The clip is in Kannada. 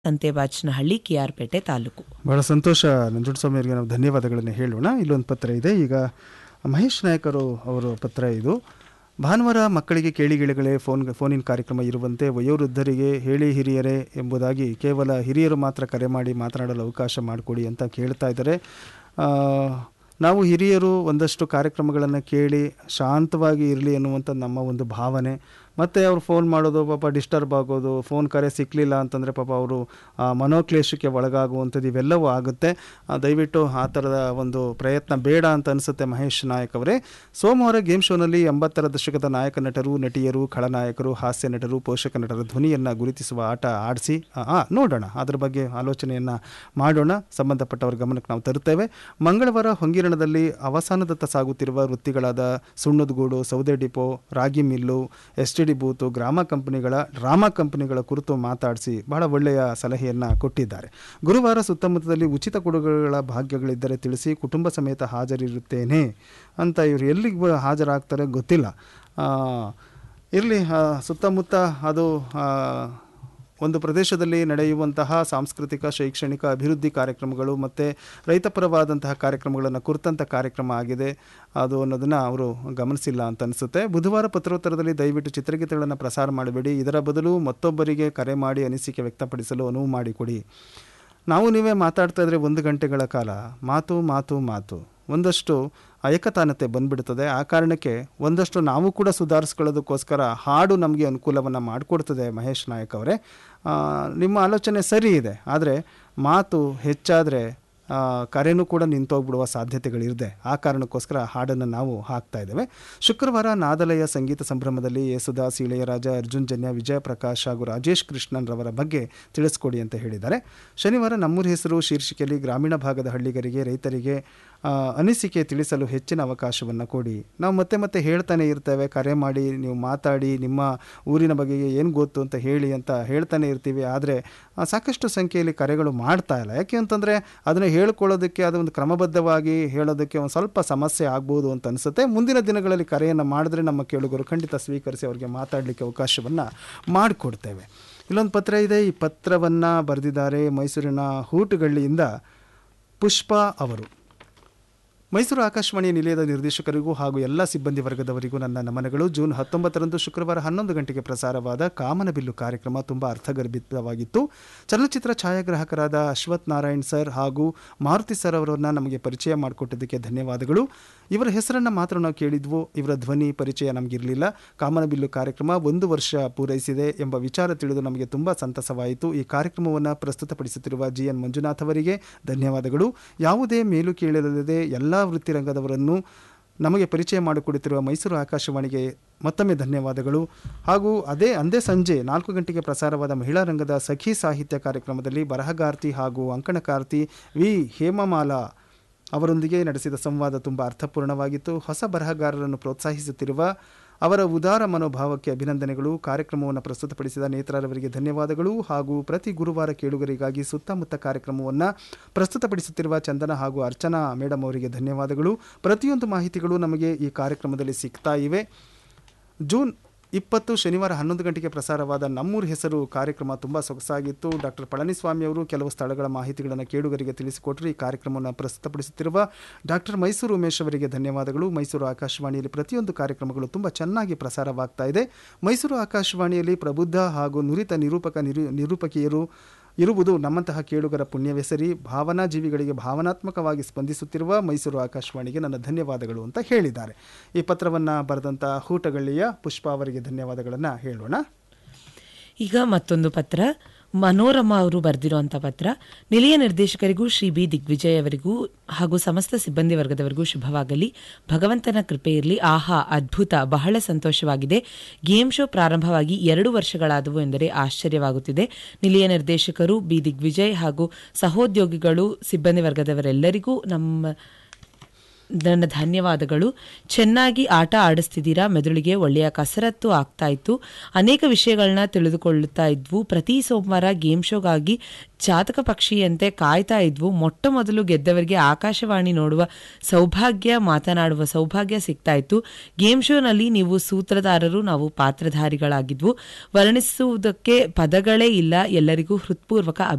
ಸಂತೆಬಾಚನಹಳ್ಳಿ ಕೆಆರ್ಪೇಟೆ ತಾಲೂಕು ಬಹಳ ಸಂತೋಷ ನಂಜುಂಡಸ್ವಾಮಿ ಅವರಿಗೆ ನಾವು ಧನ್ಯವಾದಗಳನ್ನು ಹೇಳೋಣ ಇಲ್ಲೊಂದು ಪತ್ರ ಇದೆ ಈಗ ಮಹೇಶ್ ನಾಯಕರು ಅವರ ಪತ್ರ ಇದು ಭಾನುವಾರ ಮಕ್ಕಳಿಗೆ ಕೇಳಿಗಿಳಿಗಳೇ ಫೋನ್ ಫೋನಿನ ಕಾರ್ಯಕ್ರಮ ಇರುವಂತೆ ವಯೋವೃದ್ಧರಿಗೆ ಹೇಳಿ ಹಿರಿಯರೇ ಎಂಬುದಾಗಿ ಕೇವಲ ಹಿರಿಯರು ಮಾತ್ರ ಕರೆ ಮಾಡಿ ಮಾತನಾಡಲು ಅವಕಾಶ ಮಾಡಿಕೊಡಿ ಅಂತ ಕೇಳ್ತಾ ಇದ್ದಾರೆ ಆ, ನಾವು ಹಿರಿಯರು ಒಂದಷ್ಟು ಕಾರ್ಯಕ್ರಮಗಳನ್ನು ಕೇಳಿ ಶಾಂತವಾಗಿ ಇರಲಿ ಅನ್ನುವಂಥ ನಮ್ಮ ಒಂದು ಭಾವನೆ ಮತ್ತು ಅವ್ರು ಫೋನ್ ಮಾಡೋದು ಪಾಪ ಡಿಸ್ಟರ್ಬ್ ಆಗೋದು ಫೋನ್ ಕರೆ ಸಿಕ್ಕಲಿಲ್ಲ ಅಂತಂದರೆ ಪಾಪ ಅವರು ಆ, ಮನೋಕ್ಲೇಶಕ್ಕೆ ಒಳಗಾಗುವಂಥದ್ದು ಇವೆಲ್ಲವೂ ಆಗುತ್ತೆ ಆ, ದಯವಿಟ್ಟು ಆ ಥರದ ಒಂದು ಪ್ರಯತ್ನ ಬೇಡ ಅಂತ ಅನಿಸುತ್ತೆ ಮಹೇಶ್ ನಾಯಕ್ ಅವರೇ ಸೋಮವಾರ ಗೇಮ್ ಶೋನಲ್ಲಿ ಎಂಬತ್ತರ ದಶಕದ ನಾಯಕ ನಟರು ನಟಿಯರು ಖಳನಾಯಕರು ಹಾಸ್ಯ ನಟರು ಪೋಷಕ ನಟರ ಧ್ವನಿಯನ್ನು ಗುರುತಿಸುವ ಆಟ ಆಡಿಸಿ ನೋಡೋಣ ಅದ್ರ ಬಗ್ಗೆ ಆಲೋಚನೆಯನ್ನು ಮಾಡೋಣ ಸಂಬಂಧಪಟ್ಟವರ ಗಮನಕ್ಕೆ ನಾವು ತರುತ್ತೇವೆ ಮಂಗಳವಾರ ಹೊಂಗಿರಣದಲ್ಲಿ ಅವಸಾನದತ್ತ ಸಾಗುತ್ತಿರುವ ವೃತ್ತಿಗಳಾದ ಸುಣ್ಣದಗೂಡು ಸೌದೆ ಡಿಪೋ ರಾಗಿ mill S T D booth ಗ್ರಾಮ ಕಂಪನಿಗಳ ಡ್ರಾಮಾ ಕಂಪನಿಗಳ ಕುರಿತು ಮಾತಾಡಿಸಿ ಬಹಳ ಒಳ್ಳೆಯ ಸಲಹೆಯನ್ನು ಕೊಟ್ಟಿದ್ದಾರೆ ಗುರುವಾರ ಸುತ್ತಮುತ್ತದಲ್ಲಿ ಉಚಿತ ಕೊಡುಗೆಗಳ ಭಾಗ್ಯಗಳಿದ್ದರೆ ತಿಳಿಸಿ ಕುಟುಂಬ ಸಮೇತ ಹಾಜರಿರುತ್ತೇನೆ ಅಂತ ಇವರು ಎಲ್ಲಿಗೆ ಬ- ಹಾಜರಾಗ್ತಾರೆ ಗೊತ್ತಿಲ್ಲ ಇರಲಿ ಸುತ್ತಮುತ್ತ ಅದು ಆ, ಒಂದು ಪ್ರದೇಶದಲ್ಲಿ ನಡೆಯುವಂತಹ ಸಾಂಸ್ಕೃತಿಕ ಶೈಕ್ಷಣಿಕ ಅಭಿವೃದ್ಧಿ ಕಾರ್ಯಕ್ರಮಗಳು ಮತ್ತು ರೈತಪರವಾದಂತಹ ಕಾರ್ಯಕ್ರಮಗಳನ್ನು ಕುರಿತಂಥ ಕಾರ್ಯಕ್ರಮ ಆಗಿದೆ ಅದು ಅನ್ನೋದನ್ನು ಅವರು ಗಮನಿಸಿಲ್ಲ ಅಂತ ಅನಿಸುತ್ತೆ ಬುಧವಾರ ಪತ್ರೋತ್ತರದಲ್ಲಿ ದಯವಿಟ್ಟು ಚಿತ್ರಗೀತೆಗಳನ್ನು ಪ್ರಸಾರ ಮಾಡಬೇಡಿ ಇದರ ಬದಲು ಮತ್ತೊಬ್ಬರಿಗೆ ಕರೆ ಮಾಡಿ ಅನಿಸಿಕೆ ವ್ಯಕ್ತಪಡಿಸಲು ಅನುವು ಮಾಡಿಕೊಡಿ ನಾವು ನೀವೇ ಮಾತಾಡ್ತಾ ಇದ್ರೆ ಒಂದು ಗಂಟೆಗಳ ಕಾಲ ಮಾತು ಮಾತು ಮಾತು ಒಂದಷ್ಟು ಏಕತಾನತೆ ಬಂದ್ಬಿಡ್ತದೆ ಆ ಕಾರಣಕ್ಕೆ ಒಂದಷ್ಟು ನಾವು ಕೂಡ ಸುಧಾರಿಸ್ಕೊಳ್ಳೋದಕ್ಕೋಸ್ಕರ ಹಾಡು ನಮಗೆ ಅನುಕೂಲವನ್ನು ಮಾಡಿಕೊಡ್ತದೆ ಮಹೇಶ್ ನಾಯಕ್ ಅವರೇ ಆ, ನಿಮ್ಮ ಆಲೋಚನೆ ಸರಿ ಇದೆ ಆದರೆ ಮಾತು ಹೆಚ್ಚಾದರೆ ಆ, ಕರೆನೂ ಕೂಡ ನಿಂತೋಗ್ಬಿಡುವ ಸಾಧ್ಯತೆಗಳಿದೆ ಆ ಕಾರಣಕ್ಕೋಸ್ಕರ ಹಾಡನ್ನು ನಾವು ಹಾಕ್ತಾ ಇದ್ದೇವೆ ಶುಕ್ರವಾರ ನಾದಲಯ ಸಂಗೀತ ಸಂಭ್ರಮದಲ್ಲಿ ಯೇಸುದಾಸ್ ಇಳೆಯರಾಜ ಅರ್ಜುನ್ ಜನ್ಯ ವಿಜಯ ಪ್ರಕಾಶ್ ಹಾಗೂ ರಾಜೇಶ್ ಕೃಷ್ಣನ್ ರವರ ಬಗ್ಗೆ ತಿಳಿಸ್ಕೊಡಿ ಅಂತ ಹೇಳಿದ್ದಾರೆ ಶನಿವಾರ ನಮ್ಮೂರ ಹೆಸರು ಶೀರ್ಷಿಕೆಯಲ್ಲಿ ಗ್ರಾಮೀಣ ಭಾಗದ ಹಳ್ಳಿಗರಿಗೆ ರೈತರಿಗೆ ಆ, ಅನಿಸಿಕೆ ತಿಳಿಸಲು ಹೆಚ್ಚಿನ ಅವಕಾಶವನ್ನು ಕೊಡಿ ನಾವು ಮತ್ತೆ ಮತ್ತೆ ಹೇಳ್ತಾನೆ ಇರ್ತೇವೆ ಕರೆ ಮಾಡಿ ನೀವು ಮಾತಾಡಿ ನಿಮ್ಮ ಊರಿನ ಬಗ್ಗೆ ಏನು ಗೊತ್ತು ಅಂತ ಹೇಳಿ ಅಂತ ಹೇಳ್ತಾನೆ ಇರ್ತೀವಿ ಆದರೆ ಸಾಕಷ್ಟು ಸಂಖ್ಯೆಯಲ್ಲಿ ಕರೆಗಳು ಮಾಡ್ತಾ ಇಲ್ಲ ಯಾಕೆ ಅಂತಂದರೆ ಅದನ್ನು ಹೇಳ್ಕೊಳ್ಳೋದಕ್ಕೆ ಅದೊಂದು ಕ್ರಮಬದ್ಧವಾಗಿ ಹೇಳೋದಕ್ಕೆ ಒಂದು ಸ್ವಲ್ಪ ಸಮಸ್ಯೆ ಆಗ್ಬೋದು ಅಂತ ಅನಿಸುತ್ತೆ ಮುಂದಿನ ದಿನಗಳಲ್ಲಿ ಕರೆಯನ್ನು ಮಾಡಿದ್ರೆ ನಮ್ಮ ಕೇಳುಗರು ಖಂಡಿತ ಸ್ವೀಕರಿಸಿ ಅವರಿಗೆ ಮಾತಾಡಲಿಕ್ಕೆ ಅವಕಾಶವನ್ನು ಮಾಡಿಕೊಡ್ತೇವೆ ಇಲ್ಲೊಂದು ಪತ್ರ ಇದೆ ಈ ಪತ್ರವನ್ನು ಬರೆದಿದ್ದಾರೆ ಮೈಸೂರಿನ ಹೂಟುಗಳ್ಳಿಯಿಂದ ಪುಷ್ಪ ಅವರು ಮೈಸೂರು ಆಕಾಶವಾಣಿ ನಿಲಯದ ನಿರ್ದೇಶಕರಿಗೂ ಹಾಗೂ ಎಲ್ಲ ಸಿಬ್ಬಂದಿ ವರ್ಗದವರಿಗೂ ನನ್ನ ನಮನಗಳು ಜೂನ್ ಹತ್ತೊಂಬತ್ತರಂದು ಶುಕ್ರವಾರ ಹನ್ನೊಂದು ಗಂಟೆಗೆ ಪ್ರಸಾರವಾದ ಕಾಮನಬಿಲ್ಲು ಕಾರ್ಯಕ್ರಮ ತುಂಬ ಅರ್ಥಗರ್ಭಿತವಾಗಿತ್ತು ಚಲನಚಿತ್ರ ಛಾಯಾಗ್ರಾಹಕರಾದ ಅಶ್ವಥ್ ನಾರಾಯಣ್ ಸರ್ ಹಾಗೂ ಮಾರುತಿ ಸರ್ ಅವರನ್ನ ನಮಗೆ ಪರಿಚಯ ಮಾಡಿಕೊಟ್ಟಿದ್ದಕ್ಕೆ ಧನ್ಯವಾದಗಳು ಇವರ ಹೆಸರನ್ನು ಮಾತ್ರ ನಾವು ಕೇಳಿದ್ವು ಇವರ ಧ್ವನಿ ಪರಿಚಯ ನಮಗಿರಲಿಲ್ಲ ಕಾಮನಬಿಲ್ಲು ಕಾರ್ಯಕ್ರಮ ಒಂದು ವರ್ಷ ಪೂರೈಸಿದೆ ಎಂಬ ವಿಚಾರ ತಿಳಿದು ನಮಗೆ ತುಂಬ ಸಂತಸವಾಯಿತು ಈ ಕಾರ್ಯಕ್ರಮವನ್ನು ಪ್ರಸ್ತುತಪಡಿಸುತ್ತಿರುವ ಜಿ ಎನ್ ಮಂಜುನಾಥ್ ಅವರಿಗೆ ಧನ್ಯವಾದಗಳು ಯಾವುದೇ ಮೇಲು ಕೀಳಲಿಲ್ಲದೆ ಎಲ್ಲ ವೃತ್ತಿರಂಗದವರನ್ನು ನಮಗೆ ಪರಿಚಯ ಮಾಡಿಕೊಡುತ್ತಿರುವ ಮೈಸೂರು ಆಕಾಶವಾಣಿಗೆ ಮತ್ತೊಮ್ಮೆ ಧನ್ಯವಾದಗಳು ಹಾಗೂ ಅದೇ ಅಂದೇ ಸಂಜೆ ನಾಲ್ಕು ಗಂಟೆಗೆ ಪ್ರಸಾರವಾದ ಮಹಿಳಾ ರಂಗದ ಸಖಿ ಸಾಹಿತ್ಯ ಕಾರ್ಯಕ್ರಮದಲ್ಲಿ ಬರಹಗಾರ್ತಿ ಹಾಗೂ ಅಂಕಣಕಾರ್ತಿ ವಿ ಹೇಮಮಾಲಾ ಅವರೊಂದಿಗೆ ನಡೆಸಿದ ಸಂವಾದ ತುಂಬ ಅರ್ಥಪೂರ್ಣವಾಗಿತ್ತು ಹೊಸ ಬರಹಗಾರರನ್ನು ಪ್ರೋತ್ಸಾಹಿಸುತ್ತಿರುವ ಅವರ ಉದಾರ ಮನೋಭಾವಕ್ಕೆ ಅಭಿನಂದನೆಗಳು ಕಾರ್ಯಕ್ರಮವನ್ನು ಪ್ರಸ್ತುತಪಡಿಸಿದ ನೇತ್ರರವರಿಗೆ ಧನ್ಯವಾದಗಳು ಹಾಗೂ ಪ್ರತಿ ಗುರುವಾರ ಕೇಳುಗರಿಗಾಗಿ ಸುತ್ತಮುತ್ತ ಕಾರ್ಯಕ್ರಮವನ್ನು ಪ್ರಸ್ತುತಪಡಿಸುತ್ತಿರುವ ಚಂದನ ಹಾಗೂ ಅರ್ಚನಾ ಮೇಡಮ್ ಅವರಿಗೆ ಧನ್ಯವಾದಗಳು ಪ್ರತಿಯೊಂದು ಮಾಹಿತಿಗಳು ನಮಗೆ ಈ ಕಾರ್ಯಕ್ರಮದಲ್ಲಿ ಸಿಗ್ತಾ ಇವೆ ಜೂನ್ ಇಪ್ಪತ್ತು ಶನಿವಾರ ಹನ್ನೊಂದು ಗಂಟೆಗೆ ಪ್ರಸಾರವಾದ ನಮ್ಮೂರು ಹೆಸರು ಕಾರ್ಯಕ್ರಮ ತುಂಬ ಸೊಗಸಾಗಿತ್ತು ಡಾಕ್ಟರ್ ಪಳನಿಸ್ವಾಮಿ ಅವರು ಕೆಲವು ಸ್ಥಳಗಳ ಮಾಹಿತಿಗಳನ್ನು ಕೇಳುಗರಿಗೆ ತಿಳಿಸಿಕೊಟ್ಟರು ಈ ಕಾರ್ಯಕ್ರಮವನ್ನು ಪ್ರಸ್ತುತಪಡಿಸುತ್ತಿರುವ ಡಾಕ್ಟರ್ ಮೈಸೂರು ಉಮೇಶ್ ಅವರಿಗೆ ಧನ್ಯವಾದಗಳು ಮೈಸೂರು ಆಕಾಶವಾಣಿಯಲ್ಲಿ ಪ್ರತಿಯೊಂದು ಕಾರ್ಯಕ್ರಮಗಳು ತುಂಬ ಚೆನ್ನಾಗಿ ಪ್ರಸಾರವಾಗ್ತಾ ಇದೆ ಮೈಸೂರು ಆಕಾಶವಾಣಿಯಲ್ಲಿ ಪ್ರಬುದ್ಧ ಹಾಗೂ ನುರಿತ ನಿರೂಪಕ ನಿರು ನಿರೂಪಕಿಯರು ಇರುವುದು ನಮ್ಮಂತಹ ಕೇಳುಗರ ಪುಣ್ಯವೆಸರಿ ಭಾವನಾ ಜೀವಿಗಳಿಗೆ ಭಾವನಾತ್ಮಕವಾಗಿ ಸ್ಪಂದಿಸುತ್ತಿರುವ ಮೈಸೂರು ಆಕಾಶವಾಣಿಗೆ ನನ್ನ ಧನ್ಯವಾದಗಳು ಅಂತ ಹೇಳಿದ್ದಾರೆ ಈ ಪತ್ರವನ್ನು ಬರೆದಂಥ ಹೂಟಗಳ್ಳಿಯ ಪುಷ್ಪ ಅವರಿಗೆ ಧನ್ಯವಾದಗಳನ್ನು ಹೇಳೋಣ ಈಗ ಮತ್ತೊಂದು ಪತ್ರ ಮನೋರಮಾ ಅವರು ಬರೆದಿರುವಂಥ ಪತ್ರ ನಿಲಯ ನಿರ್ದೇಶಕರಿಗೂ ಶ್ರೀ ಬಿ ದಿಗ್ವಿಜಯ್ ಅವರಿಗೂ ಹಾಗೂ ಸಮಸ್ತ ಸಿಬ್ಬಂದಿ ವರ್ಗದವರಿಗೂ ಶುಭವಾಗಲಿ ಭಗವಂತನ ಕೃಪೆ ಇರಲಿ ಆಹಾ ಅದ್ಭುತ ಬಹಳ ಸಂತೋಷವಾಗಿದೆ ಗೇಮ್ ಶೋ ಪ್ರಾರಂಭವಾಗಿ ಎರಡು ವರ್ಷಗಳಾದವು ಎಂದರೆ ಆಶ್ಚರ್ಯವಾಗುತ್ತಿದೆ ನಿಲಯ ನಿರ್ದೇಶಕರು ಬಿ ದಿಗ್ವಿಜಯ್ ಹಾಗೂ ಸಹೋದ್ಯೋಗಿಗಳು ಸಿಬ್ಬಂದಿ ವರ್ಗದವರೆಲ್ಲರಿಗೂ ನಮ್ಮ ನನ್ನ ಧನ್ಯವಾದಗಳು ಚೆನ್ನಾಗಿ ಆಟ ಆಡಿಸ್ತಿದ್ದೀರಾ ಮೆದುಳಿಗೆ ಒಳ್ಳೆಯ ಕಸರತ್ತು ಆಗ್ತಾ ಇತ್ತು ಅನೇಕ ವಿಷಯಗಳನ್ನ ತಿಳಿದುಕೊಳ್ಳುತ್ತಾ ಇದ್ವು ಪ್ರತಿ ಸೋಮವಾರ ಗೇಮ್ ಶೋಗಾಗಿ ಜಾತಕ ಪಕ್ಷಿಯಂತೆ ಕಾಯ್ತಾ ಇದ್ವು ಮೊಟ್ಟ ಮೊದಲು ಗೆದ್ದವರಿಗೆ ಆಕಾಶವಾಣಿ ನೋಡುವ ಸೌಭಾಗ್ಯ ಮಾತನಾಡುವ ಸೌಭಾಗ್ಯ ಸಿಗ್ತಾ ಇತ್ತು ಗೇಮ್ ಶೋನಲ್ಲಿ ನೀವು ಸೂತ್ರಧಾರರು ನಾವು ಪಾತ್ರಧಾರಿಗಳಾಗಿದ್ವು ವರ್ಣಿಸುವುದಕ್ಕೆ ಪದಗಳೇ ಇಲ್ಲ ಎಲ್ಲರಿಗೂ ಹೃತ್ಪೂರ್ವಕ